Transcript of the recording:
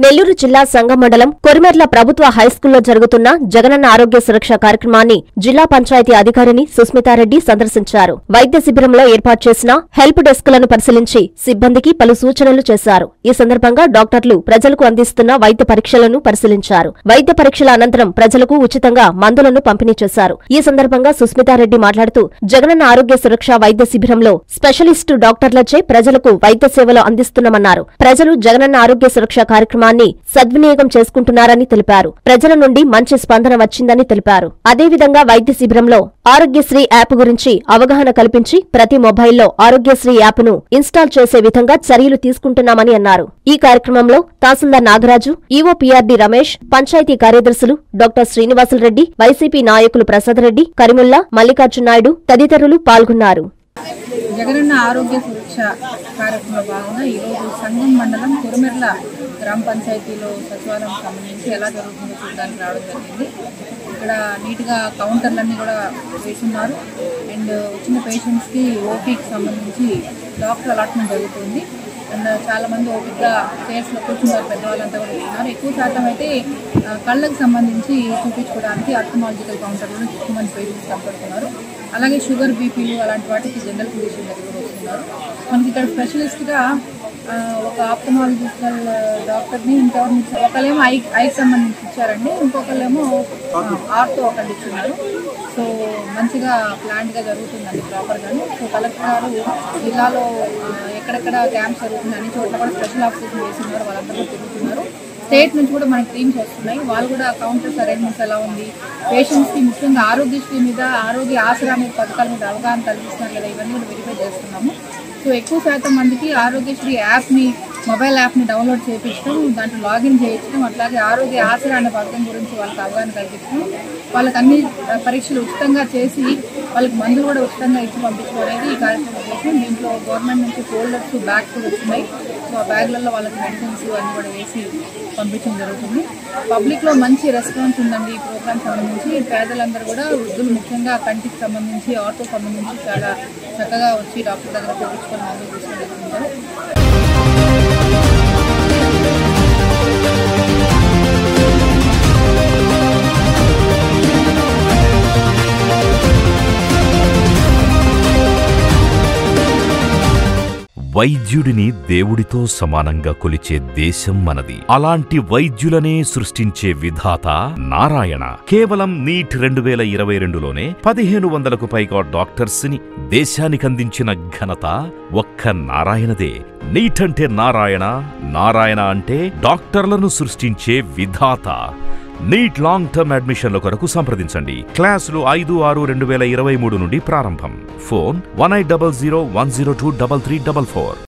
నెల్లూరు జిల్లా సంగం మండలం కొరిమెర్ల ప్రభుత్వ హైస్కూల్లో జరుగుతున్న జగనన్న ఆరోగ్య సురక్ష కార్యక్రమాన్ని జిల్లా పంచాయతీ అధికారిని సుస్మితారెడ్డి సందర్శించారు వైద్య శిబిరంలో ఏర్పాటు చేసిన హెల్ప్ డెస్క్లను పరిశీలించి సిబ్బందికి పలు సూచనలు చేశారు ఈ సందర్భంగా డాక్టర్లు ప్రజలకు అందిస్తున్న వైద్య పరీక్షలను పరిశీలించారు వైద్య పరీక్షల అనంతరం ప్రజలకు ఉచితంగా మందులను పంపిణీ చేశారు ఈ సందర్భంగా సుస్మితారెడ్డి మాట్లాడుతూ జగనన్న ఆరోగ్య సురక్ష వైద్య శిబిరంలో స్పెషలిస్టు డాక్టర్లచే ప్రజలకు వైద్య సేవలు అందిస్తున్నామన్నారు ప్రజలు జగనన్న ఆరోగ్య సురక్ష కార్యక్రమాన్ని సద్వినియోగం చేసుకుంటున్నారని తెలిపారు ప్రజల నుండి మంచి స్పందన వచ్చిందని తెలిపారు అదేవిధంగా వైద్య శిబిరంలో ఆరోగ్యశ్రీ యాప్ గురించి అవగాహన కల్పించి ప్రతి మొబైల్లో ఆరోగ్యశ్రీ యాప్ను ఇన్స్టాల్ చేసే విధంగా చర్యలు తీసుకుంటున్నామని అన్నారు ఈ కార్యక్రమంలో తహసీల్దార్ నాగరాజు ఈవోపీఆర్డీ రమేష్ పంచాయతీ కార్యదర్శులు డాక్టర్ శ్రీనివాసులరెడ్డి వైసీపీ నాయకులు ప్రసాద్ రెడ్డి కరిముల్లా మల్లికార్జున నాయుడు తదితరులు పాల్గొన్నారు జగనన్న ఆరోగ్య సురక్ష కార్యక్రమంలో భాగంగా ఈరోజు సంగం మండలం కురుమెర్ల గ్రామ పంచాయతీలో సచివాలయం సంబంధించి ఎలా జరుగుతుందో చూడడానికి రావడం జరిగింది ఇక్కడ నీట్గా కౌంటర్లన్నీ కూడా వేసున్నారు అండ్ వచ్చిన పేషెంట్స్కి ఓపీకి సంబంధించి డాక్టర్ అలాట్మెంట్ జరుగుతుంది అండ్ చాలా మంది ఓపిక్గా చైర్స్లో కూర్చున్నారు పెద్దవాళ్ళంతా కూడా ఉన్నారు ఎక్కువ శాతం అయితే ఆ, కళ్ళకు సంబంధించి చూపించుకోవడానికి అర్థమాలజికల్ కౌంటర్లో ఎక్కువ మంది పేషెంట్స్ కనపడుతున్నారు అలాగే షుగర్ బీపీలు అలాంటి వాటికి జనరల్ ఫిజిషియన్ దగ్గర కూడా వస్తున్నారు మనకి ఇక్కడ స్పెషలిస్ట్గా ఆ, ఒక ఆప్థమాలజికల్ డాక్టర్ని ఇంకెవరిని ఇచ్చారు ఒకళ్ళేమో ఐ ఐకి సంబంధించి ఇచ్చారండి ఇంకొకళ్ళేమో ఆర్తో ఒకళ్ళు ఇచ్చున్నారు సో మంచిగా ప్లాన్డ్గా జరుగుతుందండి ప్రాపర్గాను సో కలెక్టర్ గారు జిల్లాలో ఆ, ఎక్కడెక్కడ క్యాంప్స్ జరుగుతుంది అన్ని చోట్ల కూడా స్పెషల్ ఆఫీసర్స్ వేస్తున్నారు వాళ్ళందరూ కూడా తిరుగుతున్నారు స్టేట్ నుంచి కూడా మనకి టీమ్స్ వస్తున్నాయి వాళ్ళు కూడా కౌంటర్స్ అరేంజ్మెంట్స్ ఎలా ఉంది పేషెంట్స్కి ముఖ్యంగా ఆరోగ్యశ్రీ మీద ఆరోగ్య ఆసరా మీద పథకాల మీద అవగాహన కల్పిస్తున్నారు కదా ఇవన్నీ కూడా వెరిఫై చేస్తున్నాము సో ఎక్కువ శాతం మందికి ఆరోగ్యశ్రీ యాప్ని మొబైల్ యాప్ని డౌన్లోడ్ చేయించడం దాంట్లో లాగిన్ చేయించడం అట్లాగే ఆరోగ్య ఆసరా అనే పథకం గురించి వాళ్ళకి అవగాహన కల్పించడం వాళ్ళకి అన్ని ఆ, పరీక్షలు ఉచితంగా చేసి వాళ్ళకి మందులు కూడా ఉచితంగా ఇచ్చి పంపించడం అనేది ఈ కార్యక్రమం కోసం దీంట్లో గవర్నమెంట్ నుంచి ఫోల్డర్స్ బ్యాగ్స్ కూడా వచ్చినాయి సో ఆ బ్యాగ్లలో వాళ్ళకి మెడిసిన్స్ అన్ని కూడా వేసి పంపించడం జరుగుతుంది పబ్లిక్లో మంచి రెస్పాన్స్ ఉందండి ఈ ప్రోగ్రామ్ సంబంధించి పేదలందరూ కూడా వృద్ధులు ముఖ్యంగా కంటికి సంబంధించి ఆటో సంబంధించి చాలా చక్కగా వచ్చి డాక్టర్ దగ్గర చూపించుకొని మందులు తీసుకుని వెళ్తున్నారు వైద్యుడిని దేవుడితో సమానంగా కొలిచే దేశం మనది అలాంటి వైద్యులనే సృష్టించే విధాత నారాయణ కేవలం నీట్ రెండు వేల ఇరవై రెండులోనే పదిహేను వందలకు పైగా డాక్టర్స్ ని దేశానికందించిన ఘనత ఒక్క నారాయణదే నీట్ అంటే నారాయణ నారాయణ అంటే డాక్టర్లను సృష్టించే విధాత నీట్ లాంగ్ టర్మ్ అడ్మిషన్ల కొరకు సంప్రదించండి క్లాసులు ఐదు ఆరు రెండు వేల ఇరవై మూడు నుండి ప్రారంభం phone one eight double zero one zero two double three double four